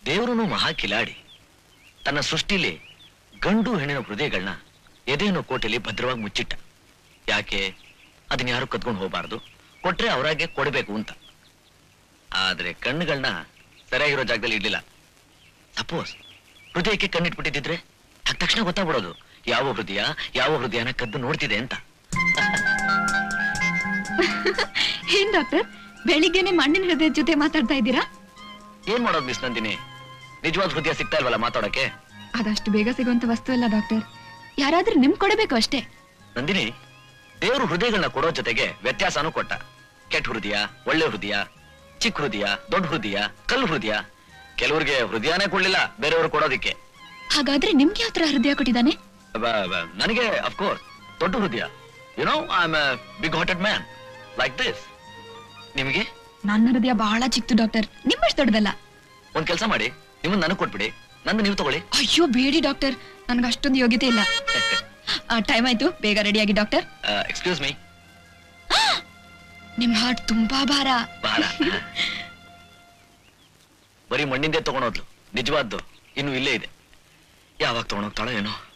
ದೇವರನು ಮಹಾ ಕಿಲಾಡಿ ತನ್ನ ಸೃಷ್ಟಿಲಿ ಗಂಡು ಹೆಣ್ಣಿನ ಹೃದಯಗಳನ್ನ ಎದೆಯನ್ನು ಕೋಟೆಯಲ್ಲಿ ಭದ್ರವಾಗಿ ಮುಚ್ಚಿಟ್ಟ ಯಾಕೆ ಅದನ್ನ ಯಾರು ಕದ್ಕೊಂಡು ಹೋಗಬಾರ್ದು ಕೊಟ್ರೆ ಅವರಾಗೆ ಕೊಡಬೇಕು ಅಂತ ಆದ್ರೆ ಕಣ್ಣುಗಳನ್ನ ಸರಿಯಾಗಿರೋ ಜಾಗದಲ್ಲಿ ಇಡ್ಲಿಲ್ಲ ಸಪೋಸ್ ಹೃದಯಕ್ಕೆ ಕಣ್ಣಿಟ್ಬಿಟ್ಟಿದ್ರೆ ಆಗ ತಕ್ಷಣ ಗೊತ್ತಾಗ್ಬಿಡೋದು ಯಾವ ಹೃದಯ ಯಾವ ಹೃದಯನ ಕದ್ದು ನೋಡ್ತಿದೆ ಅಂತ ಏನ್ ಡಾಕ್ಟರ್ ಬೆಳಿಗ್ಗೆನೆ ಮಣ್ಣಿನ ಹೃದಯದ ಜೊತೆ ಮಾತಾಡ್ತಾ ಇದ್ದೀರಾ ಏನ್ ಮಾಡೋದು ಮಿಸ್ ನಂದಿನಿ ನಿಜವಾದ ಹೃದಯ ಸಿಗ್ತಾ ಇಲ್ವಲ್ಲ ಮಾತಾಡಕ್ಕೆ ಅದಷ್ಟು ಬೇಗ ಸಿಗುವಂತ ವಸ್ತು ಅಲ್ಲ ಡಾಕ್ಟರ್ ಯಾರಾದ್ರೂ ನಿಮ್ ಕೊಡಬೇಕು ಅಷ್ಟೇ ನಂದಿನಿ ದೇವರು ಹೃದಯಗಳನ್ನ ಕೊಡೋ ಜೊತೆಗೆ ವ್ಯತ್ಯಾಸನೂ ಕೊಟ್ಟ ಕೆಟ್ಟ ಹೃದಯ ಒಳ್ಳೆ ಹೃದಯ ಚಿಕ್ಕ ಹೃದಯ ದೊಡ್ಡ ಹೃದಯ ಕಲ್ಲು ಹೃದಯ ಕೆಲವ್ರಿಗೆ ಹೃದಯನೇ ಕೊಡ್ಲಿಲ್ಲ ಬೇರೆಯವರು ಕೊಡೋದಿಕ್ಕೆ ಹಾಗಾದ್ರೆ ನಿಮ್ಗೆ ಯಾವ ತರ ಹೃದಯ ಕೊಟ್ಟಿದ್ದಾನೆ ಬ- ಬ- ನನಗೆ ಅಫ್ಕೋರ್ಸ್ ದೊಡ್ಡ ಹೃದಯ you know I am big hearted man like this ನಿಮಗೆ ನನ್ನ ಹೃದಯ ಬಹಳ ಚಿಕ್ತು ಡಾಕ್ಟರ್ ನಿಮ್ಮಷ್ಟು ದೊಡ್ಡದಲ್ಲ ಒಂದ್ ಕೆಲಸ ಮಾಡಿ ನಿಮ್ಮನ್ನ ನನಗೆ ಕೊಟ್ಬಿಡಿ ನಂದು ನೀವು ತಗೊಳ್ಳಿ ಅಯ್ಯೋ ಬೇಡಿ ಡಾಕ್ಟರ್ ನನ್ಗೆ ಅಷ್ಟೊಂದು ಯೋಗ್ಯತೆ ಇಲ್ಲ ಟೈಮ್ ಆಯ್ತು ಬೇಗ ರೆಡಿಯಾಗಿ ಡಾಕ್ಟರ್ ಎಕ್ಸ್ಕ್ಯೂಸ್ ಮೀ ನಿಮ್ ಹಾರ್ಟ್ ತುಂಬಾ ಭಾರ ಬಾರ ಬರೀ ಮಣ್ಣಿಂದೇ ತಗೊಂಡೋದ್ಲು ನಿಜವಾದ್ದು ಇನ್ನು ಇಲ್ಲೇ ಇದೆ ಯಾವಾಗ ತಗೊಂಡೋಗ್ತಾಳೋ ಏನೋ